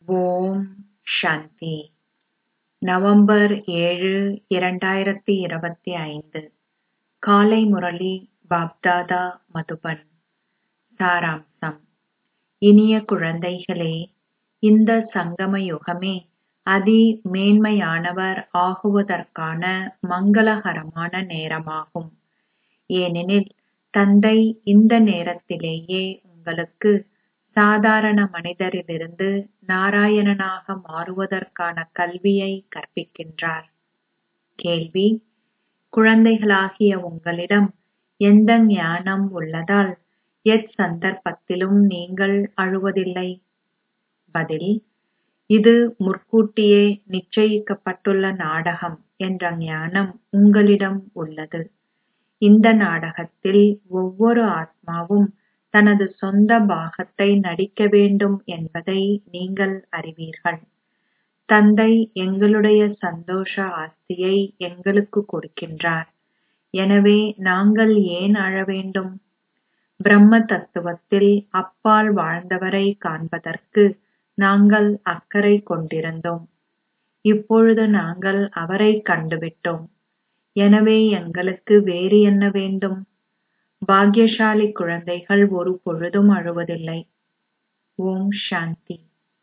ஓம் சாந்தி November ஏழு இரண்டாயிரத்தி இருபத்தி ஐந்து காலை முரளி பாப்தாதா மதுபன் சாராம்சம் இனிய குழந்தைகளே இந்த சங்கம யுகமே அதி மேன்மையானவர் ஆகுவதற்கான மங்களகரமான நேரமாகும் ஏனெனில் தந்தை இந்த நேரத்திலேயே உங்களுக்கு சாதாரண மனிதரிலிருந்து நாராயணனாக மாறுவதற்கான கல்வியை கற்பிக்கின்றார் கேள்வி குழந்தைகளாகிய உங்களிடம் எந்த ஞானம் உள்ளதால் எச்சந்தர்ப்பத்திலும் நீங்கள் அழுவதில்லை பதில் இது முற்கூட்டியே நிச்சயிக்கப்பட்டுள்ள நாடகம் என்ற ஞானம் உங்களிடம் உள்ளது இந்த நாடகத்தில் ஒவ்வொரு ஆத்மாவும் தனது சொந்த பாகத்தை நடிக்க வேண்டும் என்பதை நீங்கள் அறிவீர்கள் தந்தை எங்களுடைய சந்தோஷ ஆஸ்தியை எங்களுக்கு கொடுக்கின்றார் எனவே நாங்கள் ஏன் அழ வேண்டும் பிரம்ம தத்துவத்தில் அப்பால் வாழ்ந்தவரை காண்பதற்கு நாங்கள் அக்கறை கொண்டிருந்தோம் இப்பொழுது நாங்கள் அவரை கண்டுவிட்டோம் எனவே எங்களுக்கு வேறு என்ன வேண்டும் பாக்யசாலி குழந்தைகள் ஒரு பொழுதும் அழுவதில்லை ஓம் சாந்தி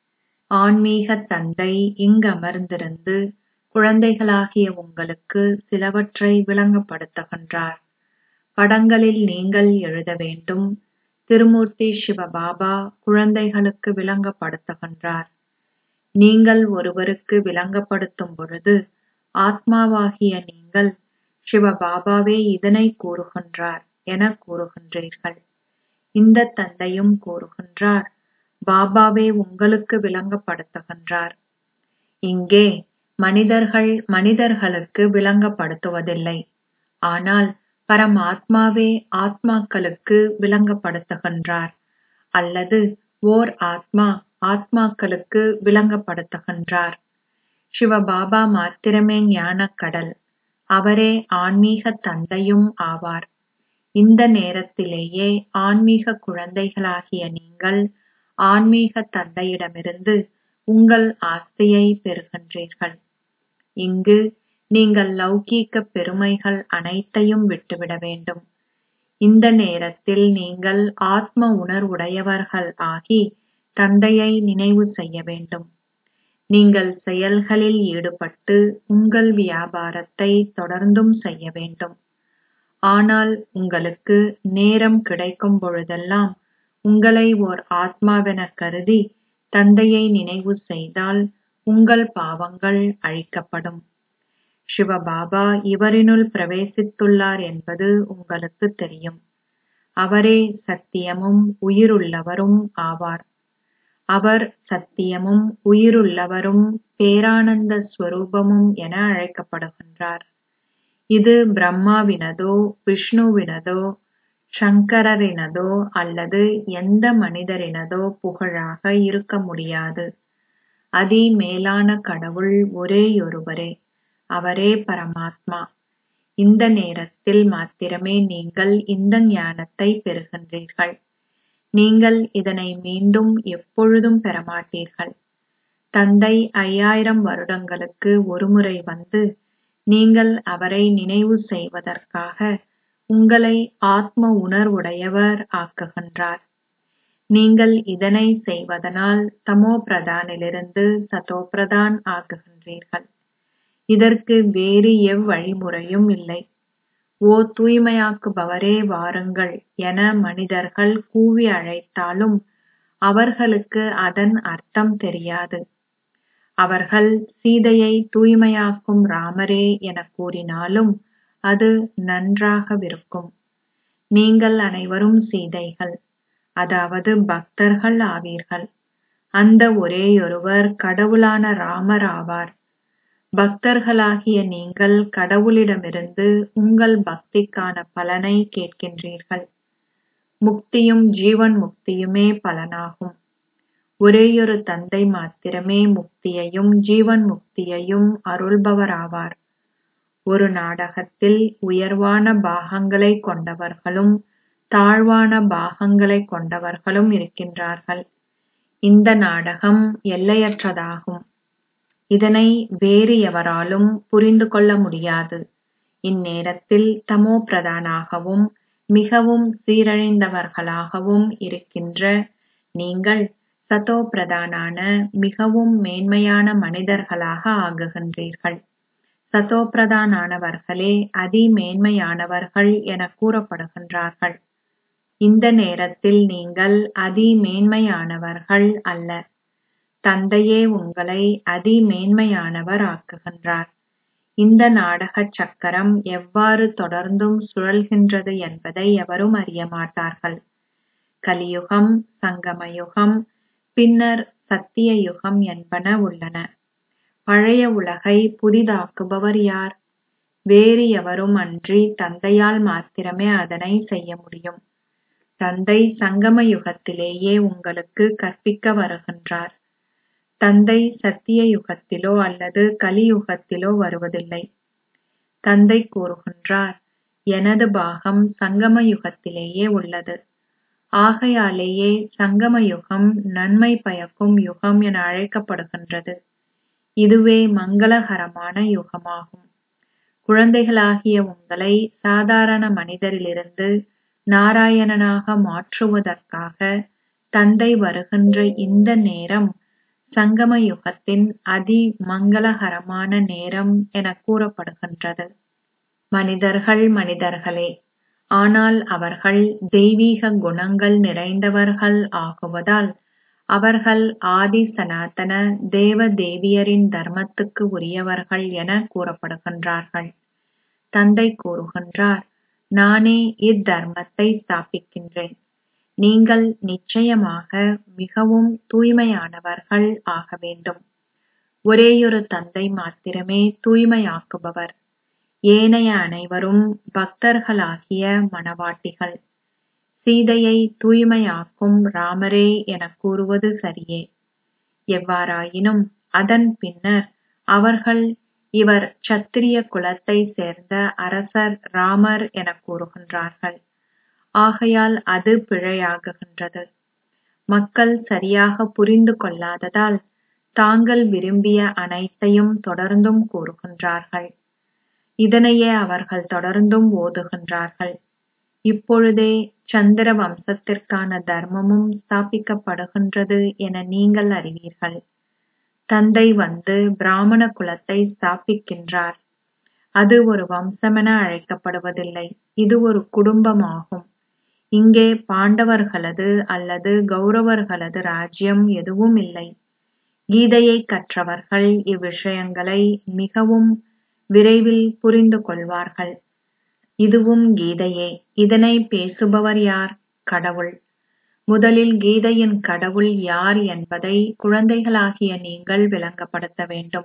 ஆன்மீக தந்தை இங்கமர்ந்திருந்து குழந்தைகளாகிய உங்களுக்கு சிலவற்றை விளங்கப்படுத்துகின்றார் படங்களில் நீங்கள் எழுத வேண்டும் திருமூர்த்தி சிவபாபா குழந்தைகளுக்கு விளங்கப்படுத்துகின்றார் நீங்கள் ஒருவருக்கு விளங்கப்படுத்தும் பொழுது ஆத்மாவாகிய நீங்கள் சிவபாபாவே இதனை கூறுகின்றார் என கூறுகின்றீர்கள் இந்த தந்தையும் கூறுகின்றார் பாபாவே உங்களுக்கு விளங்கப்படுத்துகின்றார் இங்கே மனிதர்கள் மனிதர்களுக்கு விளங்கப்படுத்துவதில்லை ஆனால் பரமாத்மாவே ஆத்மாக்களுக்கு விளங்கப்படுத்துகின்றார் அல்லது ஓர் ஆத்மா ஆத்மாக்களுக்கு விளங்கப்படுத்துகின்றார் சிவபாபா மாத்திரமே ஞானக்கடல் அவரே ஆன்மீக தந்தையும் ஆவார் இந்த நேரத்திலேயே ஆன்மீக குழந்தைகளாகிய நீங்கள் ஆன்மீக தந்தையிடமிருந்து உங்கள் ஆஸ்தியை பெறுகின்றீர்கள் இங்கு நீங்கள் லௌகீக பெருமைகள் அனைத்தையும் விட்டுவிட வேண்டும் இந்த நேரத்தில் நீங்கள் ஆத்ம உணர்வுடையவர்கள் ஆகி தந்தையை நினைவு செய்ய வேண்டும் நீங்கள் செயல்களில் ஈடுபட்டு உங்கள் வியாபாரத்தை தொடர்ந்தும் செய்ய வேண்டும் ஆனால் உங்களுக்கு நேரம் கிடைக்கும் பொழுதெல்லாம் உங்களை ஓர் ஆத்மாவென கருதி தந்தையை நினைவு செய்தால் உங்கள் பாவங்கள் அழிக்கப்படும் சிவபாபா இவரினுள் பிரவேசித்துள்ளார் என்பது உங்களுக்கு தெரியும் அவரே சத்தியமும் உயிருள்ளவரும் ஆவார் அவர் சத்தியமும் உயிருள்ளவரும் பேரானந்த ஸ்வரூபமும் என அழைக்கப்படுகின்றார் இது பிரம்மாவினதோ விஷ்ணுவினதோ சங்கரரினதோ அல்லது எந்த மனிதரினதோ புகழாக இருக்க முடியாது அதி மேலான கடவுள் ஒரேயொருவரே அவரே பரமாத்மா இந்த நேரத்தில் மாத்திரமே நீங்கள் இந்த ஞானத்தை பெறுகின்றீர்கள் நீங்கள் இதனை மீண்டும் எப்பொழுதும் பெறமாட்டீர்கள் தந்தை ஐயாயிரம் வருடங்களுக்கு ஒருமுறை வந்து நீங்கள் அவரை நினைவு செய்வதற்காக உங்களை ஆத்ம உணர்வுடையவர் ஆக்குகின்றார் நீங்கள் இதனை செய்வதனால் தமோ பிரதானிலிருந்து சதோ பிரதான் ஆகுகின்றீர்கள் இதற்கு வேறு எவ்வழிமுறையும் இல்லை ஓ தூய்மையாக்குபவரே வாருங்கள் என மனிதர்கள் கூவி அழைத்தாலும் அவர்களுக்கு அதன் அர்த்தம் தெரியாது அவர்கள் சீதையை தூய்மையாக்கும் ராமரே என கூறினாலும் அது நன்றாகவிருக்கும் நீங்கள் அனைவரும் சீதைகள் அதாவது பக்தர்கள் ஆவீர்கள் அந்த ஒரேயொருவர் கடவுளான ராமர் ஆவார் பக்தர்களாகிய நீங்கள் கடவுளிடமிருந்து உங்கள் பக்திக்கான பலனை கேட்கின்றீர்கள் முக்தியும் ஜீவன் முக்தியுமே பலனாகும் ஒரேயொரு தந்தை மாத்திரமே முக்தியையும் ஜீவன் முக்தியையும் அருள்பவராவார் ஒரு நாடகத்தில் உயர்வான பாகங்களை கொண்டவர்களும் தாழ்வான பாகங்களை கொண்டவர்களும் இருக்கின்றார்கள் இந்த நாடகம் எல்லையற்றதாகும் இதனை வேறு எவராலும் புரிந்து கொள்ள முடியாது இந்நேரத்தில் தமோ பிரதானாகவும் மிகவும் சீரழிந்தவர்களாகவும் இருக்கின்ற நீங்கள் சதோ பிரதானான மிகவும் மேன்மையான மனிதர்களாக ஆகுகின்றீர்கள் சதோ பிரதானானவர்களே அதிமேன்மையானவர்கள் என கூறப்படுகின்றார்கள் இந்த நேரத்தில் நீங்கள் அதிமேன்மையானவர்கள் அல்ல தந்தையே உங்களை அதிமேன்மையானவர் ஆக்குகின்றார் இந்த நாடகச் சக்கரம் எவ்வாறு தொடர்ந்தும் சுழல்கின்றது என்பதை எவரும் அறியமாட்டார்கள் கலியுகம் சங்கமயுகம் பின்னர் சத்திய யுகம் என்பன உள்ளன பழைய உலகை புதிதாக்குபவர் யார் வேறு எவரும் அன்றி தந்தையால் மாத்திரமே அதனை செய்ய முடியும் தந்தை சங்கம யுகத்திலேயே உங்களுக்கு கற்பிக்க வருகின்றார் தந்தை சத்திய யுகத்திலோ அல்லது கலியுகத்திலோ வருவதில்லை தந்தை கூறுகின்றார் எனது பாகம் சங்கம யுகத்திலேயே உள்ளது ஆகையாலேயே சங்கம யுகம் நன்மை பயக்கும் யுகம் என அழைக்கப்படுகின்றது இதுவே மங்களகரமான யுகமாகும் குழந்தைகளாகிய உங்களை சாதாரண மனிதரிலிருந்து நாராயணனாக மாற்றுவதற்காக தந்தை வருகின்ற இந்த நேரம் சங்கம யுகத்தின் அதி மங்களகரமான நேரம் என கூறப்படுகின்றது மனிதர்கள் மனிதர்களே ஆனால் அவர்கள் தெய்வீக குணங்கள் நிறைந்தவர்கள் ஆகுவதால் அவர்கள் ஆதி சனாதன தேவ தேவியரின் தர்மத்துக்கு உரியவர்கள் என கூறப்படுகின்றார்கள் தந்தை கூறுகின்றார் நானே இத்தர்மத்தை ஸ்தாபிக்கின்றேன் நீங்கள் நிச்சயமாக மிகவும் தூய்மையானவர்கள் ஆக வேண்டும் ஒரேயொரு தந்தை மாத்திரமே தூய்மையாக்குபவர் ஏனைய அனைவரும் பக்தர்களாகிய மணவாட்டிகள் சீதையை தூய்மையாக்கும் ராமரே எனக் கூறுவது சரியே எவ்வாறாயினும் அதன் பின்னர் அவர்கள் இவர் சத்திரிய குலத்தைச் சேர்ந்த அரசர் ராமர் எனக் கூறுகின்றார்கள் ஆகையால் அது பிழையாகுகின்றது மக்கள் சரியாக புரிந்து கொள்ளாததால் தாங்கள் விரும்பிய அனைத்தையும் தொடர்ந்தும் கூறுகின்றார்கள் இதனையே அவர்கள் தொடர்ந்தும் ஓதுகின்றார்கள் இப்பொழுதே சந்திர வம்சத்திற்கான தர்மமும் ஸ்தாபிக்கப்படுகின்றது என நீங்கள் அறிவீர்கள் தந்தை வந்து பிராமண குலத்தை ஸ்தாபிக்கின்றார் அது ஒரு வம்சமென அழைக்கப்படுவதில்லை இது ஒரு குடும்பமாகும் இங்கே பாண்டவர்களது அல்லது கௌரவர்களது ராஜ்யம் எதுவும் இல்லை கீதையை கற்றவர்கள் இவ்விஷயங்களை மிகவும் விரைவில் புரிந்து கொள்வார்கள் இதுவும் கீதையே இதனை பேசுபவர் யார் கடவுள் முதலில் கீதையின் கடவுள் யார் என்பதை குழந்தைகளாகிய நீங்கள் விளங்கப்படுத்த வேண்டும்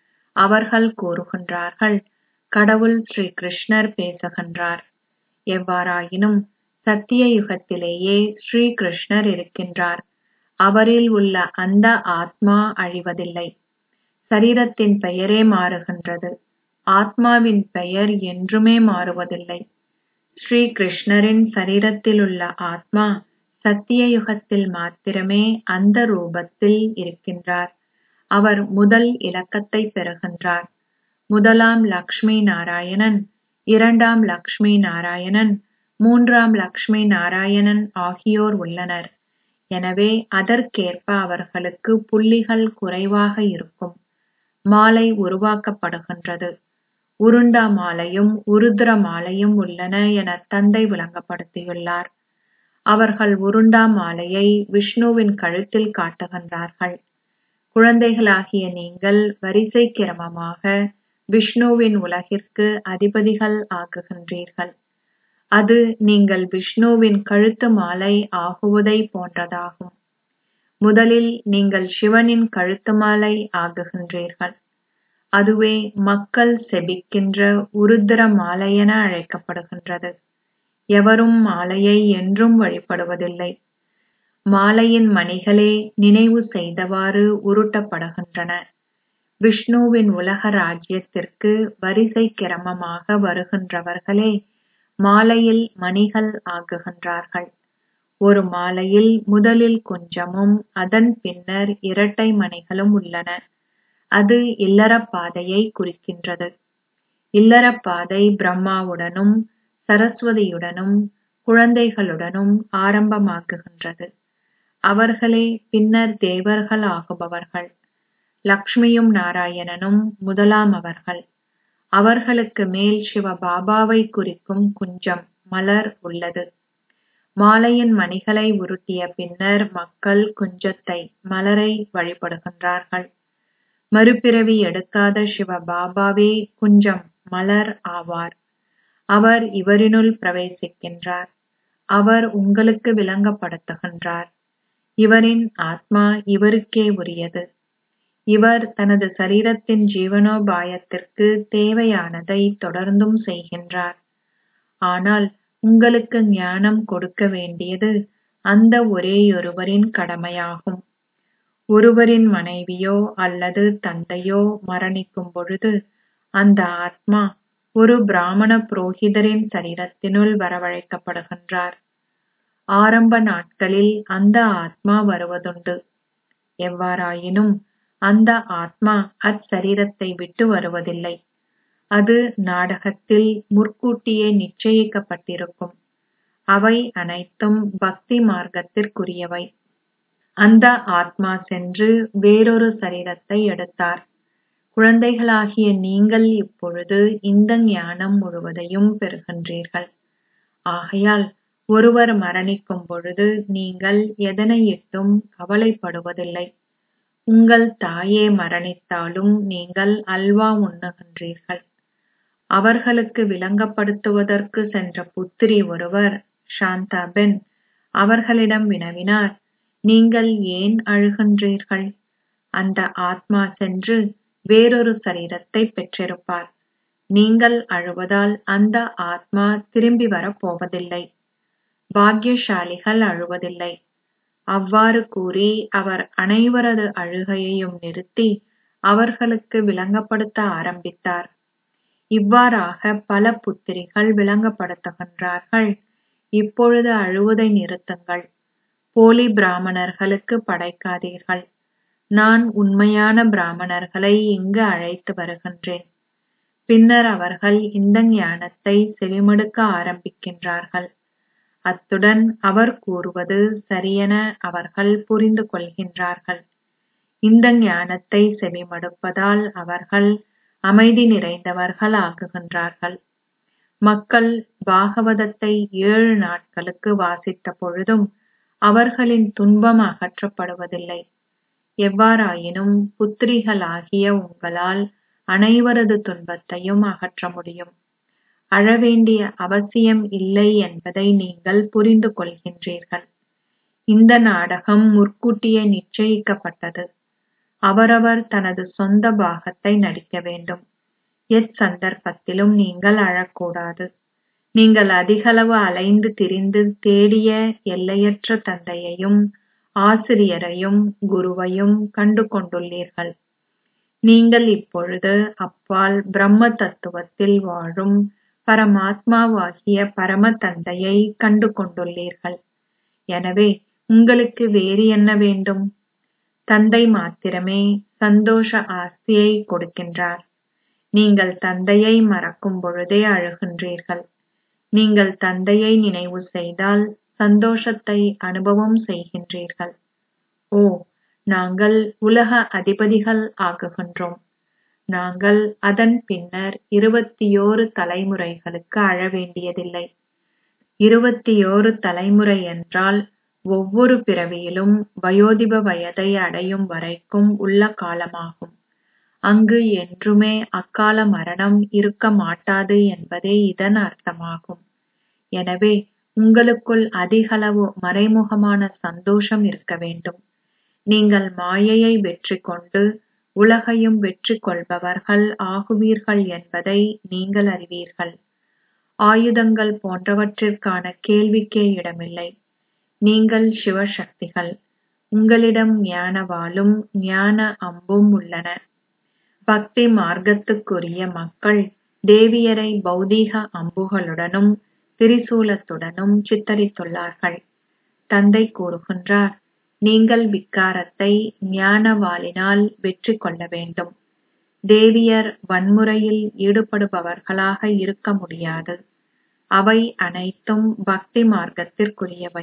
அவர்கள் கூறுகின்றார்கள் கடவுள் ஸ்ரீ கிருஷ்ணர் பேசுகின்றார் எவ்வாறாயினும் சத்திய யுகத்திலேயே ஸ்ரீ கிருஷ்ணர் இருக்கின்றார் அவரில் உள்ள அந்த ஆத்மா அழிவதில்லை சரீரத்தின் பெயரே மாறுகின்றது ஆத்மாவின் பெயர் என்றுமே மாறுவதில்லை ஸ்ரீ கிருஷ்ணரின் சரீரத்திலுள்ள ஆத்மா சத்திய யுகத்தில் மாத்திரமே அந்த ரூபத்தில் இருக்கின்றார் அவர் முதல் இலக்கத்தை பெறுகின்றார் முதலாம் லக்ஷ்மி நாராயணன் இரண்டாம் லக்ஷ்மி நாராயணன் மூன்றாம் லக்ஷ்மி நாராயணன் ஆகியோர் உள்ளனர் எனவே அதற்கேற்ப அவர்களுக்கு புள்ளிகள் குறைவாக இருக்கும் மாலை உருவாக்கப்படுகின்றது உருண்டா மாலையும் உருத்திர மாலையும் உள்ளன என தந்தை விளங்கப்படுத்தியுள்ளார் அவர்கள் உருண்டா மாலையை விஷ்ணுவின் கழுத்தில் காட்டுகின்றார்கள் குழந்தைகளாகிய நீங்கள் வரிசை கிரமமாக விஷ்ணுவின் உலகிற்கு அதிபதிகள் ஆகுகின்றீர்கள் அது நீங்கள் விஷ்ணுவின் கழுத்து மாலை ஆகுவதை போன்றதாகும் முதலில் நீங்கள் சிவனின் கழுத்து மாலை ஆகுகின்றீர்கள் அதுவே மக்கள் செபிக்கின்ற உருத்திர மாலையென அழைக்கப்படுகின்றது எவரும் மாலையை என்றும் வழிபடுவதில்லை மாலையின் மணிகளே நினைவு செய்தவாறு உருட்டப்படுகின்றன விஷ்ணுவின் உலக ராஜ்யத்திற்கு வரிசை கிரமமாக வருகின்றவர்களே மாலையில் மணிகள் ஆகுகின்றார்கள் ஒரு மாலையில் முதலில் குஞ்சமும் அதன் பின்னர் இரட்டை மணிகளும் உள்ளன அது இல்லறப் பாதையை குறிக்கின்றது இல்லறப் பாதை பிரம்மாவுடனும் சரஸ்வதியுடனும் குழந்தைகளுடனும் ஆரம்பமாகுகின்றது அவர்களே பின்னர் தேவர்கள் ஆகுபவர்கள் லக்ஷ்மியும் நாராயணனும் முதலாமவர்கள் அவர்களுக்கு மேல் சிவ பாபாவை குறிக்கும் குஞ்சம் மலர் உள்ளது மாலையின் மணிகளை உருட்டிய பின்னர் மக்கள் குஞ்சத்தை மலரை வழிபடுகின்றார்கள் மறுபிறவி எடுக்காத சிவ பாபாவே குஞ்சம் மலர் ஆவார் அவர் இவரினுள் பிரவேசிக்கின்றார் அவர் உங்களுக்கு விளங்கப்படுத்துகின்றார் இவரின் ஆத்மா இவருக்கே உரியது இவர் தனது சரீரத்தின் ஜீவனோபாயத்திற்கு தேவையானதை தொடர்ந்தும் செய்கின்றார் ஆனால் உங்களுக்கு ஞானம் கொடுக்க வேண்டியது அந்த ஒரேயொருவரின் கடமையாகும் ஒருவரின் மனைவியோ அல்லது தந்தையோ மரணிக்கும் பொழுது அந்த ஆத்மா ஒரு பிராமண புரோகிதரின் சரீரத்தினுள் வரவழைக்கப்படுகின்றார் ஆரம்ப நாட்களில் அந்த ஆத்மா வருவதுண்டு எவ்வாறாயினும் அந்த ஆத்மா அச்சரீரத்தை விட்டு வருவதில்லை அது நாடகத்தில் முற்கூட்டியே நிச்சயிக்கப்பட்டிருக்கும் அவை அனைத்தும் பக்தி மார்க்கத்திற்குரியவை அந்த ஆத்மா சென்று வேறொரு சரீரத்தை எடுத்தார் குழந்தைகளாகிய நீங்கள் இப்பொழுது இந்த ஞானம் முழுவதையும் பெறுகின்றீர்கள் ஆகையால் ஒருவர் மரணிக்கும் பொழுது நீங்கள் எதனையிட்டும் கவலைப்படுவதில்லை உங்கள் தாயே மரணித்தாலும் நீங்கள் அல்வா உண்ணுகின்றீர்கள் அவர்களுக்கு விளங்கப்படுத்துவதற்கு சென்ற புத்திரி ஒருவர் சாந்தாபென் அவர்களிடம் வினவினார் நீங்கள் ஏன் அழுகின்றீர்கள் அந்த ஆத்மா சென்று வேறொரு சரீரத்தை பெற்றிருப்பார் நீங்கள் அழுவதால் அந்த ஆத்மா திரும்பி வரப் போவதில்லை பாக்கியசாலிகள் அழுவதில்லை அவ்வாறு கூறி அவர் அனைவரது அழுகையையும் நிறுத்தி அவர்களுக்கு விளங்கப்படுத்த ஆரம்பித்தார் இவ்வாறாக பல புத்திரிகள் விளங்கப்படுத்துகின்றார்கள் இப்பொழுது அழுவதை நிறுத்துங்கள் போலி பிராமணர்களுக்கு படைக்காதீர்கள் நான் உண்மையான பிராமணர்களை இங்கு அழைத்து வருகின்றேன் பின்னர் அவர்கள் இந்த ஞானத்தை செவிமடுக்க ஆரம்பிக்கின்றார்கள் அத்துடன் அவர் கூறுவது சரியென அவர்கள் புரிந்து கொள்கின்றார்கள் இந்த ஞானத்தை செவிமடுப்பதால் அவர்கள் அமைதி நிறைந்தவர்கள் ஆகுகின்றார்கள் மக்கள் பாகவதத்தை ஏழு நாட்களுக்கு வாசித்த பொழுதும் அவர்களின் துன்பம் அகற்றப்படுவதில்லை எவ்வாறாயினும் புத்திரிகளாகிய உங்களால் அனைவரது துன்பத்தையும் அகற்ற முடியும் அழவேண்டிய அவசியம் இல்லை என்பதை நீங்கள் புரிந்து கொள்கின்றீர்கள் இந்த நாடகம் முற்கூட்டியே நிச்சயிக்கப்பட்டது அவரவர் தனது சொந்த பாகத்தை நடிக்க வேண்டும் எச்சந்தர்ப்பத்திலும் நீங்கள் அழக்கூடாது நீங்கள் அதிகளவு அலைந்து திரிந்து தேடிய எல்லையற்ற தந்தையையும் ஆசிரியரையும் குருவையும் கண்டு கொண்டுள்ளீர்கள் நீங்கள் இப்பொழுது அப்பால் பிரம்ம தத்துவத்தில் வாழும் பரமாத்மாவாகிய பரம தந்தையை கண்டு கொண்டுள்ளீர்கள் எனவே உங்களுக்கு வேறு என்ன வேண்டும் தந்தை மாத்திரமே சந்தோஷ ஆஸ்தியை கொடுக்கின்றார் நீங்கள் தந்தையை மறக்கும் பொழுதே அழுகின்றீர்கள் நீங்கள் தந்தையை நினைவு செய்தால் சந்தோஷத்தை அனுபவம் செய்கின்றீர்கள் ஓ நாங்கள் உலக அதிபதிகள் ஆகுகின்றோம் நாங்கள் அதன் பின்னர் இருபத்தியோரு தலைமுறைகளுக்கு அழ வேண்டியதில்லை இருபத்தியோரு தலைமுறை என்றால் ஒவ்வொரு பிறவியிலும் வயோதிப வயதை அடையும் வரைக்கும் உள்ள காலமாகும் அங்கு என்றுமே அக்கால மரணம் இருக்க மாட்டாது என்பதே இதன் அர்த்தமாகும் எனவே உங்களுக்குள் அதிகளவு மறைமுகமான சந்தோஷம் இருக்க வேண்டும் நீங்கள் மாயையை வெற்றி கொண்டு உலகையும் வெற்றி கொள்பவர்கள் ஆகுவீர்கள் என்பதை நீங்கள் அறிவீர்கள் ஆயுதங்கள் போன்றவற்றிற்கான கேள்விக்கே இடமில்லை நீங்கள் சிவசக்திகள் உங்களிடம் ஞான வாளும் ஞான அம்பும் உள்ளன பக்தி மார்க்கத்துக்குரிய மக்கள் தேவியரை பௌதீக அம்புகளுடனும் திரிசூலத்துடனும் சித்தரித்துள்ளார்கள் தந்தை கூறுகின்றார் நீங்கள் விக்காரத்தை ஞானவாளினால் வெற்றி கொள்ள வேண்டும் தேவியர் வன்முறையில் ஈடுபடுபவர்களாக இருக்க முடியாது அவை அனைத்தும் பக்தி மார்க்கத்திற்குரியவை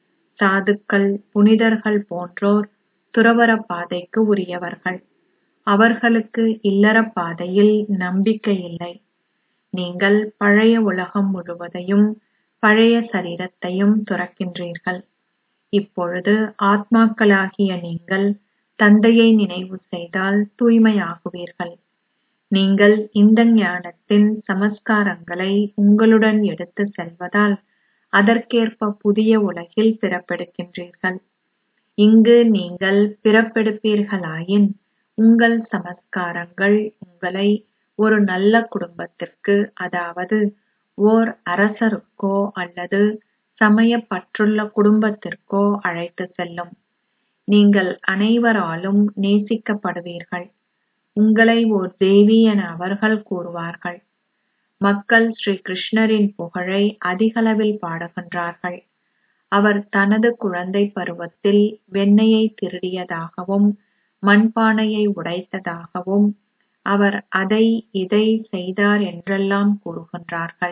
சாதுக்கள் புனிதர்கள் போன்றோர் துறவற பாதைக்கு உரியவர்கள் அவர்களுக்கு இல்லற பாதையில் நம்பிக்கை இல்லை நீங்கள் பழைய உலகம் முழுவதையும் பழைய சரீரத்தையும் துறக்கின்றீர்கள் இப்பொழுது ஆத்மாக்களாகிய நீங்கள் தந்தையை நினைவு செய்தால் தூய்மையாகுவீர்கள் நீங்கள் இந்த ஞானத்தின் சமஸ்காரங்களை உங்களுடன் எடுத்து செல்வதால் அதற்கேற்ப புதிய உலகில் பிறப்பெடுக்கின்றீர்கள் இங்கு நீங்கள் பிறப்பெடுப்பீர்களாயின் உங்கள் சமஸ்காரங்கள் உங்களை ஒரு நல்ல குடும்பத்திற்கு அதாவது ஓர் அரசருக்கோ அல்லது சமய பற்றுள்ள குடும்பத்திற்கோ அழைத்து செல்லும் நீங்கள் அனைவராலும் நேசிக்கப்படுவீர்கள் உங்களை ஓர் தேவி என அவர்கள் கூறுவார்கள் மக்கள் ஸ்ரீ கிருஷ்ணரின் புகழை அதிகளவில் பாடுகின்றார்கள் அவர் தனது குழந்தை பருவத்தில் வெண்ணெயை திருடியதாகவும் மண்பானையை உடைத்ததாகவும் அவர் அதை இதை செய்தார் என்றெல்லாம் கூறுகின்றார்கள்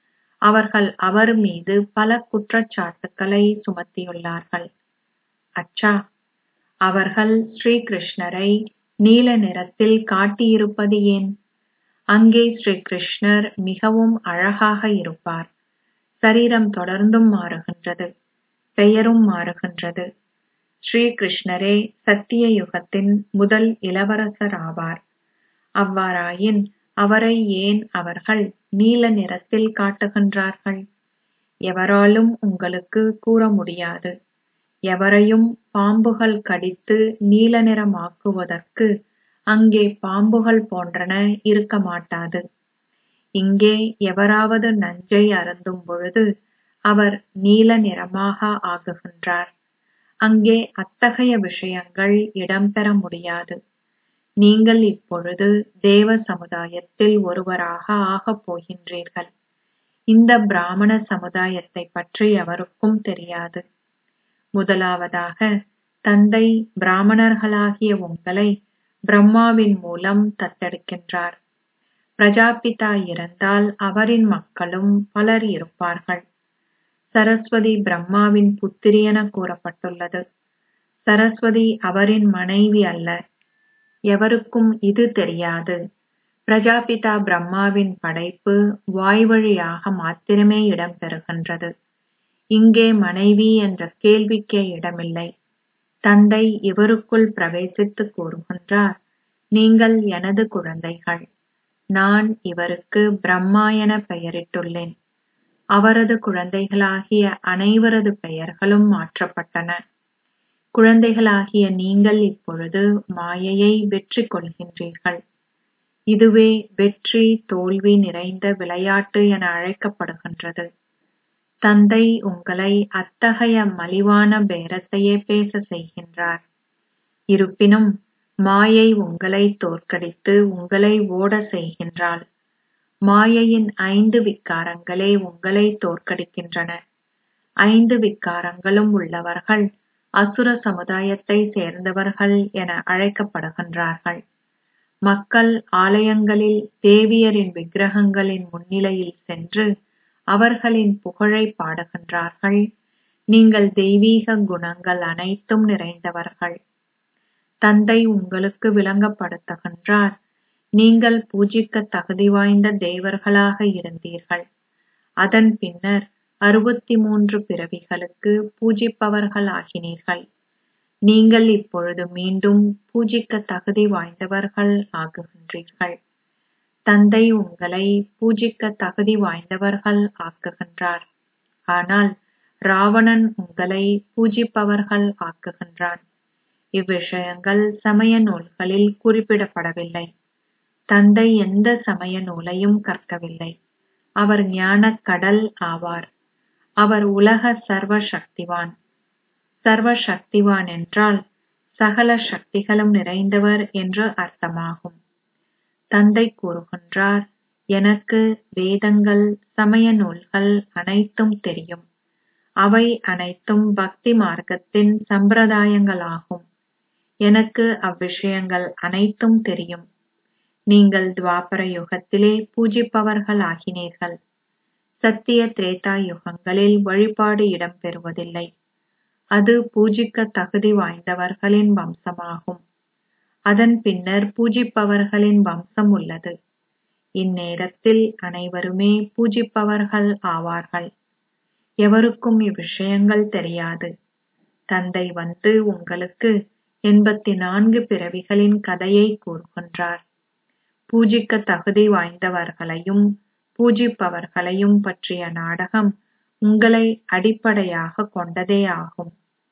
அவர்கள் அவர் மீது பல குற்றச்சாட்டுக்களை சுமத்தியுள்ளார்கள் அச்சா அவர்கள் ஸ்ரீ கிருஷ்ணரை நீல நிறத்தில் காட்டியிருப்பது ஏன் அங்கே ஸ்ரீ கிருஷ்ணர் மிகவும் அழகாக இருப்பார் சரீரம் தொடர்ந்தும் மாறுகின்றது பெயரும் மாறுகின்றது ஸ்ரீ கிருஷ்ணரே சத்திய யுகத்தின் முதல் இளவரசர் ஆவார் அவ்வாறாயின் அவரை ஏன் அவர்கள் நீல நிறத்தில் காட்டுகின்றார்கள் எவராலும் உங்களுக்கு கூற முடியாது எவரையும் பாம்புகள் கடித்து நீல நிறமாக்குவதற்கு அங்கே பாம்புகள் போன்றன இருக்க மாட்டாது இங்கே எவராவது நஞ்சை அருந்தும் பொழுது அவர் நீல நிறமாக ஆகுகின்றார் அங்கே அத்தகைய விஷயங்கள் இடம்பெற முடியாது நீங்கள் இப்பொழுது தேவ சமுதாயத்தில் ஒருவராக ஆகப் போகின்றீர்கள் இந்த பிராமண சமுதாயத்தை பற்றி எவருக்கும் தெரியாது முதலாவதாக தந்தை பிராமணர்களாகிய உங்களை பிரம்மாவின் மூலம் தத்தெடுக்கின்றார் பிரஜாபிதா இறந்தால் அவரின் மக்களும் பலர் இருப்பார்கள் சரஸ்வதி பிரம்மாவின் புத்திரி என கூறப்பட்டுள்ளது சரஸ்வதி அவரின் மனைவி அல்ல எவருக்கும் இது தெரியாது பிரஜாபிதா பிரம்மாவின் படைப்பு வாய் வழியாக மாத்திரமே இடம்பெறுகின்றது இங்கே மனைவி என்ற கேள்விக்கே இடமில்லை தந்தை இவருக்குள் பிரவேசித்து கூறுகின்றார் நீங்கள் எனது குழந்தைகள் நான் இவருக்கு பிரம்மா என பெயரிட்டுள்ளேன் அவரது குழந்தைகளாகிய அனைவரது பெயர்களும் மாற்றப்பட்டன குழந்தைகளாகிய நீங்கள் இப்பொழுது மாயையை வெற்றி கொள்கின்றீர்கள் இதுவே வெற்றி தோல்வி நிறைந்த விளையாட்டு என அழைக்கப்படுகின்றது தந்தை உங்களை அத்தகைய மலிவான பேரத்தையே பேச செய்கின்றார் இருப்பினும் மாயை உங்களை தோற்கடித்து உங்களை ஓட செய்கின்றாள் மாயையின் ஐந்து விக்காரங்களே உங்களை தோற்கடிக்கின்றன ஐந்து விக்காரங்களும் உள்ளவர்கள் அசுர சமுதாயத்தை சேர்ந்தவர்கள் என அழைக்கப்படுகின்றார்கள் மக்கள் ஆலயங்களில் தேவியரின் விக்கிரகங்களின் முன்னிலையில் சென்று அவர்களின் புகழை பாடுகின்றார்கள் நீங்கள் தெய்வீக குணங்கள் அனைத்தும் நிறைந்தவர்கள் தந்தை உங்களுக்கு விளங்கப்படுத்துகின்றார் நீங்கள் பூஜிக்க தகுதி வாய்ந்த தேவர்களாக இருந்தீர்கள் அதன் பின்னர் அறுபத்தி மூன்று பிறவிகளுக்கு பூஜிப்பவர்கள் ஆகினீர்கள் நீங்கள் இப்பொழுது மீண்டும் பூஜிக்க தகுதி வாய்ந்தவர்கள் ஆகுகின்றீர்கள் தந்தை உங்களை பூஜிக்க தகுதி வாய்ந்தவர்கள் ஆக்குகின்றார் ஆனால் ராவணன் உங்களை பூஜிப்பவர்கள் ஆக்குகின்றான் இவ்விஷயங்கள் சமய நூல்களில் குறிப்பிடப்படவில்லை தந்தை எந்த சமய நூலையும் கற்கவில்லை அவர் ஞானக் கடல் ஆவார் அவர் உலக சர்வ சக்திவான் சர்வ சக்திவான் என்றால் சகல சக்திகளும் நிறைந்தவர் என்று அர்த்தமாகும் தந்தை கூறுகின்றார் எனக்கு வேதங்கள் சமய நூல்கள் அனைத்தும் தெரியும் அவை அனைத்தும் பக்தி மார்க்கத்தின் சம்பிரதாயங்களாகும் எனக்கு அவ்விஷயங்கள் அனைத்தும் தெரியும் நீங்கள் துவாபர யுகத்திலே பூஜிப்பவர்கள் ஆகினீர்கள் சத்திய திரேதா யுகங்களில் வழிபாடு இடம்பெறுவதில்லை அது பூஜிக்க தகுதி வாய்ந்தவர்களின் வம்சமாகும் அதன் பின்னர் பூஜிப்பவர்களின் வம்சம் உள்ளது இந்நேரத்தில் அனைவருமே பூஜிப்பவர்கள் ஆவார்கள் எவருக்கும் இவ்விஷயங்கள் தெரியாது தந்தை வந்து உங்களுக்கு எண்பத்தி நான்கு பிறவிகளின் கதையை கூறுகின்றார் பூஜிக்க தகுதி வாய்ந்தவர்களையும் பூஜிப்பவர்களையும் பற்றிய நாடகம் உங்களை அடிப்படையாக கொண்டதே ஆகும்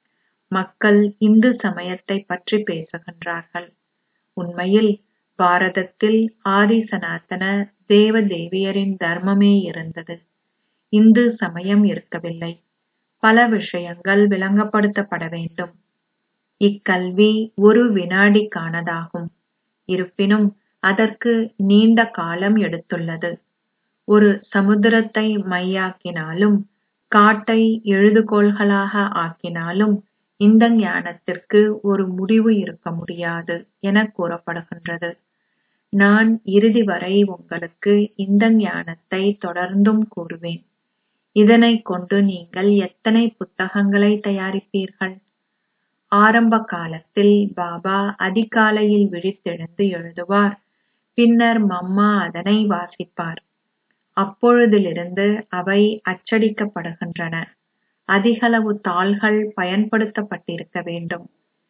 மக்கள் இந்து சமயத்தை பற்றி பேசுகின்றார்கள் உண்மையில் பாரதத்தில் ஆதி சனாதன தேவ தேவியரின் தர்மமே இருந்தது இந்து சமயம் இருக்கவில்லை பல விஷயங்கள் விளங்கப்படுத்தப்பட வேண்டும் இக்கல்வி ஒரு வினாடிக்கானதாகும் இருப்பினும் அதற்கு நீண்ட காலம் எடுத்துள்ளது ஒரு சமுத்திரத்தை மையாக்கினாலும் காட்டை எழுதுகோள்களாக ஆக்கினாலும் இந்த ஞானத்திற்கு ஒரு முடிவு இருக்க முடியாது என கூறப்படுகின்றது நான் இறுதி வரை உங்களுக்கு இந்த ஞானத்தை தொடர்ந்தும் கூறுவேன் இதனைக் கொண்டு நீங்கள் எத்தனை புத்தகங்களை தயாரிப்பீர்கள் ஆரம்ப காலத்தில் பாபா அதிகாலையில் விழித்தெழுந்து எழுதுவார் பின்னர் மம்மா அதனை வாசிப்பார் அப்பொழுதிலிருந்து அவை அச்சடிக்கப்படுகின்றன அதிகளவு தாள்கள் பயன்படுத்தப்பட்டிருக்க வேண்டும்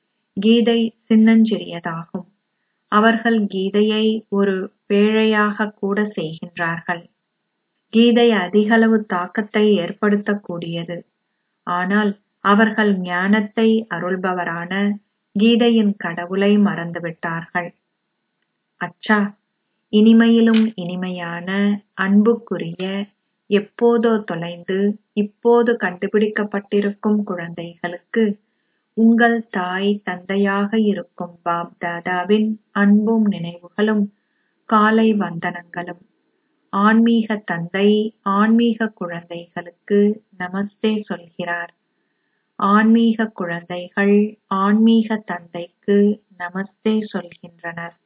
கீதை சின்னஞ்சிறியதாகும் அவர்கள் கீதையை ஒரு பேழையாக கூட செய்கின்றார்கள் கீதை அதிகளவு தாக்கத்தை ஏற்படுத்தக்கூடியது ஆனால் அவர்கள் ஞானத்தை அருள்பவரான கீதையின் கடவுளை மறந்துவிட்டார்கள் அச்சா இனிமையிலும் இனிமையான அன்புக்குரிய எப்போதோ தொலைந்து இப்போது கண்டுபிடிக்கப்பட்டிருக்கும் குழந்தைகளுக்கு உங்கள் தாய் தந்தையாக இருக்கும் பாப் தாதாவின் அன்பும் நினைவுகளும் காலை வந்தனங்களும் ஆன்மீக தந்தை ஆன்மீக குழந்தைகளுக்கு நமஸ்தே சொல்கிறார் ஆன்மீக குழந்தைகள் ஆன்மீக தந்தைக்கு நமஸ்தே சொல்கின்றனர்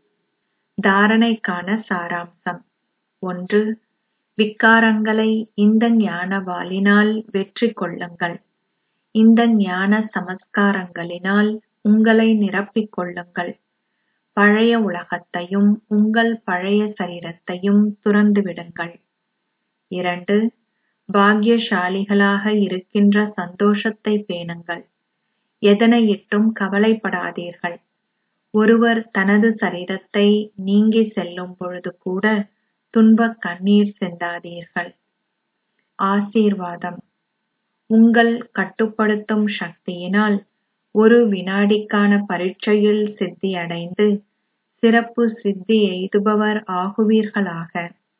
தாரணைக்கான சாராம்சம் ஒன்று விக்காரங்களை இந்த ஞான வாளினால் வெற்றி கொள்ளுங்கள் இந்த ஞான சமஸ்காரங்களினால் உங்களை நிரப்பிக் கொள்ளுங்கள் பழைய உலகத்தையும் உங்கள் பழைய சரீரத்தையும் துறந்து விடுங்கள் இரண்டு பாக்கியசாலிகளாக இருக்கின்ற சந்தோஷத்தை பேணுங்கள் எதனையிட்டும் கவலைப்படாதீர்கள் ஒருவர் தனது சரீரத்தை நீங்கி செல்லும் பொழுது கூட துன்பக் கண்ணீர் சிந்தாதீர்கள் ஆசீர்வாதம் உங்கள் கட்டுப்படுத்தும் சக்தியினால் ஒரு வினாடிக்கான பரீட்சையில் சித்தியடைந்து சிறப்பு சித்தி எய்துபவர் ஆகுவீர்களாக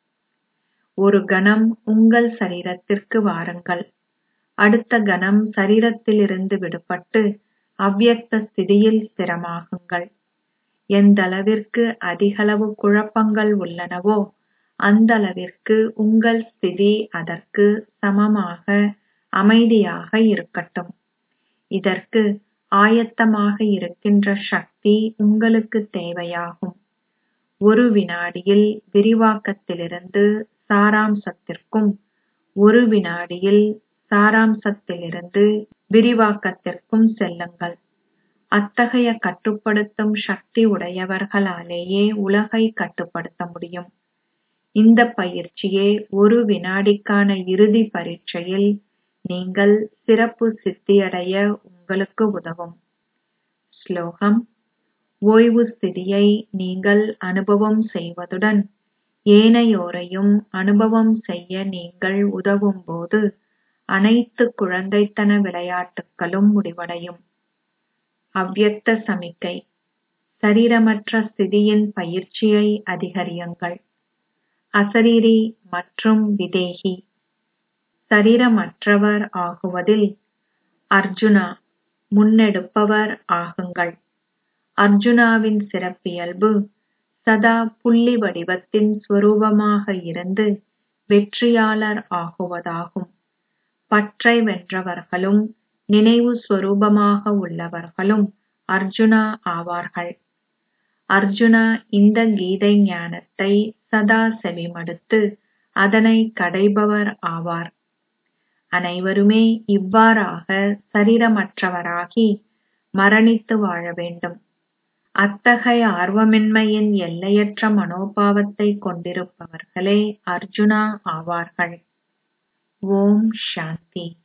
ஒரு கணம் உங்கள் சரீரத்திற்கு வாருங்கள் அடுத்த கணம் சரீரத்திலிருந்து விடுபட்டு அவ்வியக்த ஸ்திதியில் ஸ்திரமாகுங்கள் எந்தளவிற்கு அதிகளவு குழப்பங்கள் உள்ளனவோ அந்தளவிற்கு உங்கள் ஸ்திதி அதற்கு சமமாக அமைதியாக இருக்கட்டும் இதற்கு ஆயத்தமாக இருக்கின்ற சக்தி உங்களுக்கு தேவையாகும் ஒரு வினாடியில் விரிவாக்கத்திலிருந்து சாராம்சத்திற்கும் ஒரு வினாடியில் சாராம்சத்திலிருந்து விரிவாக்கத்திற்கும் செல்லுங்கள் அத்தகைய கட்டுப்படுத்தும் சக்தி உடையவர்களாலேயே உலகை கட்டுப்படுத்த முடியும் இந்த பயிற்சியே ஒரு வினாடிக்கான இறுதி பரீட்சையில் நீங்கள் சிறப்பு சித்தியடைய உங்களுக்கு உதவும் ஸ்லோகம் ஓய்வு ஸ்திதியை நீங்கள் அனுபவம் செய்வதுடன் ஏனையோரையும் அனுபவம் செய்ய நீங்கள் உதவும் போது அனைத்து குழந்தைத்தன விளையாட்டுக்களும் முடிவடையும் அவ்வியக்த சமிக்கை சரீரமற்ற ஸ்திதியின் பயிற்சியை அதிகரியுங்கள் அசரீரி மற்றும் விதேகி சரீரமற்றவர் ஆகுவதில் அர்ஜுனா முன்னெடுப்பவர் ஆகுங்கள் அர்ஜுனாவின் சிறப்பியல்பு சதா புள்ளி வடிவத்தின் ஸ்வரூபமாக இருந்து வெற்றியாளர் ஆகுவதாகும் பற்றை வென்றவர்களும் நினைவு ஸ்வரூபமாக உள்ளவர்களும் அர்ஜுனா ஆவார்கள் அர்ஜுனா இந்த கீதை ஞானத்தை சதா செவிமடுத்து அதனை கடைபவர் ஆவார் அனைவருமே இவ்வாறாக சரீரமற்றவராகி மரணித்து வாழ வேண்டும் அத்தகைய ஆர்வமின்மையின் எல்லையற்ற மனோபாவத்தை கொண்டிருப்பவர்களே அர்ஜுனா ஆவார்கள் ஓம் சாந்தி